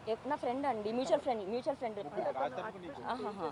ఎప్- నా ఫ్రెండ్ అండి mutual friend mutual friend Raj తరపు నీకు ఆహాహా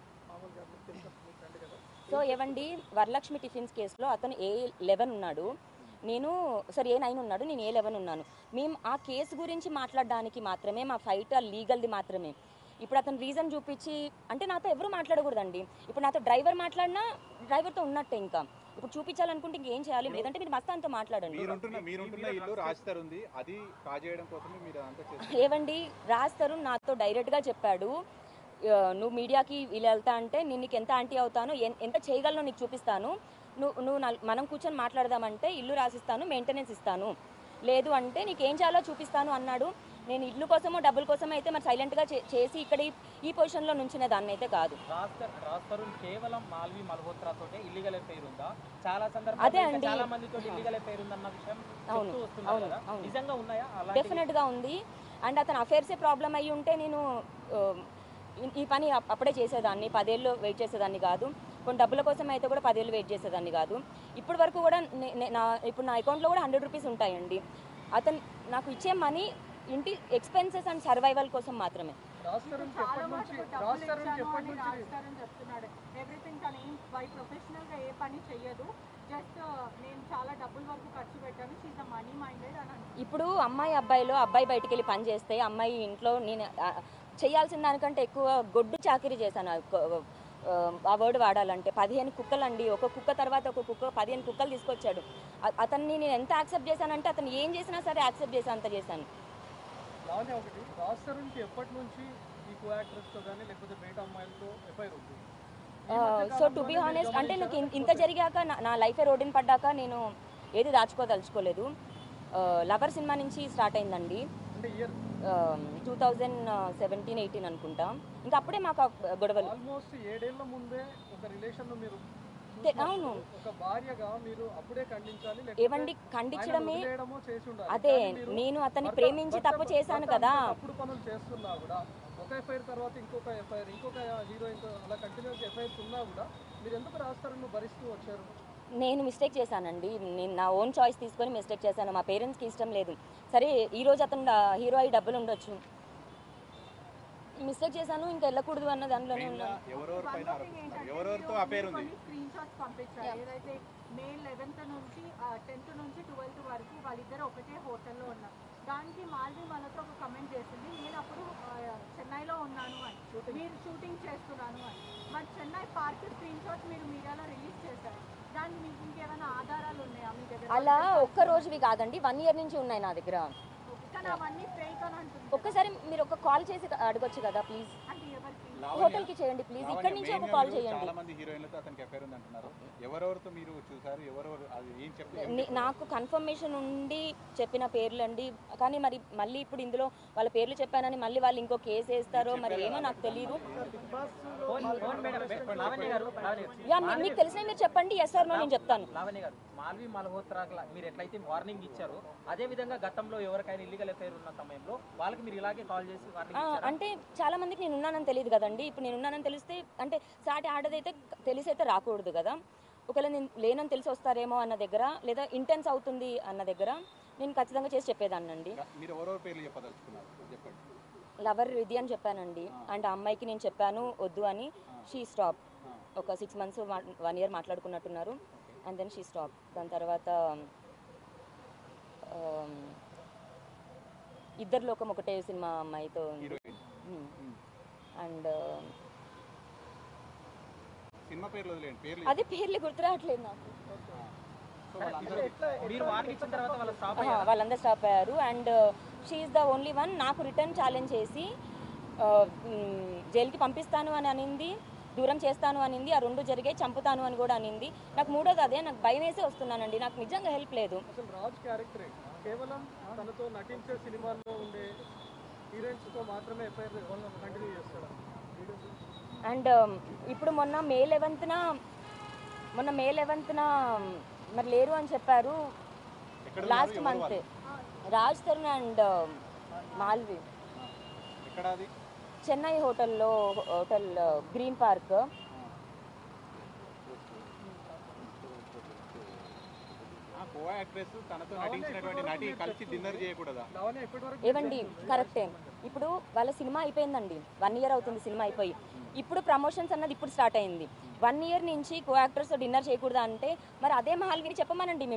సో ఏవండి వరలక్ష్మి టిఫిన్స్ కేసులో అతను ఏ లెవెన్ ఉన్నాడు నేను సారీ ఏ నైన్ ఉన్నాడు నేను ఏ లెవెన్ ఉన్నాను మేము ఆ కేసు గురించి మాట్లాడడానికి మాత్రమే మా ఫైట్ ఆ లీగల్ది మాత్రమే ఇప్పుడు అతను రీజన్ చూపించి అంటే నాతో ఎవరు మాట్లాడకూడదండి ఇప్పుడు నాతో డ్రైవర్ మాట్లాడినా డ్రైవర్తో ఉన్నట్టే ఇంకా ఇప్పుడు చూపించాలనుకుంటే ఇంకేం చేయాలి లేదంటే మీరు మస్తాన్తో మాట్లాడండి మీరుంటున్న మీరుంటున్న ఇల్లు రాజ్తర్ ఉంది అది కాజేయడం కోసమే మీరు అదంతా చేస్తారు ఏవండి రాజ్ తరుణ్ నాతో డైరెక్ట్గా చెప్పాడు ఆ, నువ్వు మీడియాకి ఇలా వెళ్తా అంటే నేను నీకు ఎంత ఆంటీ అవుతాను ఎన్- ఎంత చేయగలను నీకు చూపిస్తాను నువ్వు నువ్వు నల్- మనం కూర్చొని మాట్లాడదామంటే ఇల్లు రాసిస్తాను మెయింటెనెన్స్ ఇస్తాను లేదు అంటే నీకు ఏం చేయాలో చూపిస్తాను అన్నాడు నేను ఇల్లు కోసమో డబ్బుల కోసం అయితే మరి సైలెంట్గా చేసి ఇక్కడ ఈ- ఈ పొజిషన్లో నుంచిన దాన్ని అయితే కాదు రాస్తర్ రాస్తరుణ్ కేవలం మాల్వి మల్హోత్రా తోటే ఇల్లీగల్ ఎఫైర్ ఉందా చాలా అదే సందర్భాల్లో ఇంకా అండి. చాలా మందితో ఇల్లీగల్ ఎఫైర్ ఉందన్న విషయం అవును, చెప్తూ వస్తున్నారు అవును, కదా అవును. నిజంగా ఉన్నాయా అలాంటి డెఫినెట్గా ఉంది అండ్ అతను అఫేర్సే ప్రాబ్లం అయ్యి ఉంటే నేను ఆ, ఈ- ఈ పని అప్- అప్పుడే చేసేదాన్ని పదేళ్ళు వెయిట్ చేసేదాన్ని కాదు కొన్ని డబ్బుల కోసం అయితే కూడా పదేళ్ళు వెయిట్ చేసేదాన్ని కాదు ఇప్పటి వరకు కూడా నే- నే- నా ఇప్పుడు నా అకౌంట్లో కూడా హండ్రెడ్ రూపీస్ ఉంటాయండి అతను నాకు ఇచ్చే మనీ ఇంటి ఎక్స్పెన్సెస్ అండ్ సర్వైవల్ కోసం మాత్రమే రాస్తారని చాలా ఎప్పటి నుంచి మటుకు డబ్బులు రాస్తారని ఇచ్చాను ఎప్పటి అని నుంచి రాస్తారని చెప్తున్నాడు ఎవ్రీథింగ్ తను ఏం బై ప్రొఫెషనల్ గా ఏ పని చెయ్యదు జస్ట్ నేను చాలా డబ్బుల వరకు ఖర్చు పెట్టాను షీజ్ అ మనీ మైండెడ్ అని అంటున్నాడు. ఇప్పుడు అమ్మాయి అబ్బాయిలో అబ్బాయి బయటికి వెళ్ళి పని చేస్తే అమ్మాయి ఇంట్లో నేను ఆ, చేయాల్సిన దానికంటే ఎక్కువ గొడ్డు చాకరీ చేశాను ఆ కొ- ఆ, ఆ వర్డ్ వాడాలంటే పదిహేను కుక్కలు అండి ఒక కుక్క తర్వాత ఒక కుక్క పదిహేను కుక్కలు తీసుకొచ్చాడు అ- అతన్ని నేను ఎంత యాక్సెప్ట్ చేశానంటే అతను ఏం చేసినా సరే యాక్సెప్ట్ చేశాను అంత చేశాను లానే ఒకటి రాస్తారు నుంచి ఎప్పటి నుంచి ఈ కో యాక్టర్స్తో కానీ లేకపోతే బయట అమ్మాయిలతో ఎఫ్ఐఆర్ ఉంది సో టు బి హానెస్ట్ అంటే నాకు ఇన్- ఇంత జరిగాక నా- నా లైఫ్ రోడ్డుని పడ్డాక నేను ఏది దాచుకోదలుచుకోలేదు లవర్ సినిమా నుంచి స్టార్ట్ అయిందండి అంటే year two thousand seventeen eighteen అనుకుంటా ఇంకా అప్పుడే మాకు ఆ గొడవలు ఆల్మోస్ట్ ఏడేళ్ల ముందే ఒక రిలేషన్ లో మీరు తె- చూసినప్పుడు అవును. ఒక భార్యగా మీరు అప్పుడే ఖండించాలి ఏవండి ఆయన ఖండించడమే వదిలేయడమో చేసి ఉండాలి అదే కానీ మీరు నేను అతన్ని భర్త- ప్రేమించి భర్త- తప్పు చేశాను భర్త కదా అంత తప్పుడు పనులు చేస్తున్నా కూడా ఒక ఎఫ్ఐఆర్ తర్వాత ఇంకొక ఎఫ్ఐఆర్ ఇంకొక హీరోయిన్ అలా కంటిన్యూస్ ఎఫ్ఐఆర్స్ ఉన్నా కూడా మీరు ఎందుకు రాస్తారని భరిస్తూ వచ్చారు నేను మిస్టేక్ చేశానండి నేను నా ఓన్ చాయిస్ తీసుకొని మిస్టేక్ చేశాను మా పేరెంట్స్కి ఇష్టం లేదు సరే ఈ రోజు అతను హీరో అయ్యి డబ్బులు ఉండొచ్చు మిస్టేక్ చేశాను ఇంకా వెళ్ళకూడదు అన్న దానిలోనే మెయిన్గా ఉన్నాను ఎవరెవరి పైన One more thing ఆరోపిస్తున్నారు ఏంటంటే ఎవరెవరితో మీరు అఫేర్ ఉంది కొన్ని స్క్రీన్ షాట్స్ పంపించారు ఏదైతే మే లెవెన్త్ నుంచి టెన్త్ నుంచి ట్వెల్త్ వరకు వాళ్ళిద్దరు ఒకటే హోటల్లో ఉన్నారు దానికి మాల్వి మనతో ఒక కమెంట్ చేసింది నేను అప్పుడు ఆ, చెన్నైలో ఉన్నాను అని మీరు షూటింగ్ చేస్తున్నాను అని మరి చెన్నై పార్క్ స్క్రీన్ షాట్ మీరు మీడియాలో రిలీజ్ చేశారు దానికి మీకు ఇంకేమైనా ఆధారాలు ఉన్నాయా మీ దగ్గర అలా ఒక్క రోజువి కాదండి వన్ ఇయర్ నుంచి ఉన్నాయి నా దగ్గర కానీ అవన్నీ ఫేక్ అని అంటుంది ఒక్కసారి మీరు ఒక కాల్ చేసి అడగొచ్చు కదా ప్లీజ్ అంటే ఎవరికి హోటల్కి చేయండి ప్లీజ్ ఇక్కడి నుంచి ఒక కాల్ చేయండి చాలా మంది హీరోయిన్లతో అతనికి అఫేర్ ఉంది అంటున్నారు ఎవరెవరితో మీరు చూసారు ఎవరెవరు అది ఏం చెప్తారు ని- నాకు కన్ఫర్మేషన్ ఉండి చెప్పిన పేర్లు అండి కానీ మరి మళ్ళీ ఇప్పుడు ఇందులో వాళ్ళ పేర్లు చెప్పానని మళ్ళీ వాళ్ళు ఇంకో కేసు వేస్తారో మరి ఏమో నాకు తెలియదు ఫోన్ ఫోన్ మేడం లావణ్య గారు లావణ్య గారు. యా మీ- మీకు తెలిసిన మీరు చెప్పండి ఎస్ ఆర్ నో నేను చెప్తాను లావణ్య గారు మాల్వి మల్హోత్రా మీరు ఎట్లయితే వార్నింగ్ ఇచ్చారో అదే విధంగా గతంలో ఎవరికైనా ఇల్లీగల్ ఎఫైర్ ఉన్న సమయంలో వాళ్ళకి మీరు ఇలాగే కాల్ చేసి వార్నింగ్ ఆ, ఇచ్చారా అంటే చాలా మందికి నేను ఉన్నానని తెలియదు కదండి ఇప్పుడు నేను ఉన్నానని తెలిస్తే అంటే సాటి ఆడదైతే తెలిసైతే రాకూడదు కదా ఒకవేళ నేను లేనని తెలిసి వస్తారేమో అన్న దగ్గర లేదా ఇంటెన్స్ అవుతుంది అన్న దగ్గర నేను ఖచ్చితంగా చేసి చెప్పేదాన్నండి మీరు ఎవరెవరి పేర్లు చెప్పదలుచుకున్నారు చెప్పండి లవర్ ఇది అని చెప్పానండి అండ్ ఆ అమ్మాయికి నేను చెప్పాను వద్దు అని షీ స్టాప్ ఒక సిక్స్ మంత్స్ వన్ ఇయర్ మాట్లాడుకున్నట్టున్నారు అండ్ దెన్ షీ స్టాప్ దాని తర్వాత ఆమ్, ఇద్దరు లోకం ఒకటే సినిమా అమ్మాయితో హీరోయిన్ అండ్ సినిమా పేర్లు వదిలేండి పేర్లు అదే పేర్లు గుర్తురావట్లేదు నాకు సో వాళ్ళందరూ మీరు వార్నింగ్ ఇచ్చిన తర్వాత వాళ్ళ స్టాప్ ఆహా, వాళ్ళందరూ స్టాప్ అయ్యారు and she the only one నాకు రిటర్న్ ఛాలెంజ్ చేసి ఆ, మ్, జైలుకి పంపిస్తాను అని అనింది దూరం చేస్తాను అనింది ఆ రెండు జరిగాయి చంపుతాను అని కూడా అనింది నాకు మూడోది అదే నాకు భయం వేసే వస్తున్నానండి నాకు నిజంగా హెల్ప్ లేదు అసలు రాజ్ క్యారెక్టరే కేవలం తనతో నటించే సినిమాల్లో ఉండే హీరోయిన్స్ తో మాత్రమే ఎఫ్ఐఆర్ కంటిన్యూ చేస్తాడు అండ్ ఇప్పుడు మొన్న మే లెవెన్త్న మొన్న మే లెవెన్త్న మరి లేరు అని చెప్పారు ఎక్కడ last month Raj Tarun and Malvi ఎక్కడ అది చెన్నై హోటల్లో హోటల్ గ్రీన్ పార్క్ ఆ కో యాక్ట్రెస్ తనతో నటించినటువంటి నటి కలిసి డిన్నర్ చేయకూడదా లావణ్య ఎప్పటి వరకు ఏవండి కరెక్టే ఇప్పుడు వాళ్ళ సినిమా అయిపోయిందండి వన్ ఇయర్ అవుతుంది సినిమా అయిపోయి ఇప్పుడు ప్రమోషన్స్ అన్నది ఇప్పుడు స్టార్ట్ అయింది వన్ ఇయర్ నుంచి కో యాక్టర్స్ డిన్నర్ చేయకూడదా అంటే మరి అదే మహాల్విని చెప్పమనండి మేము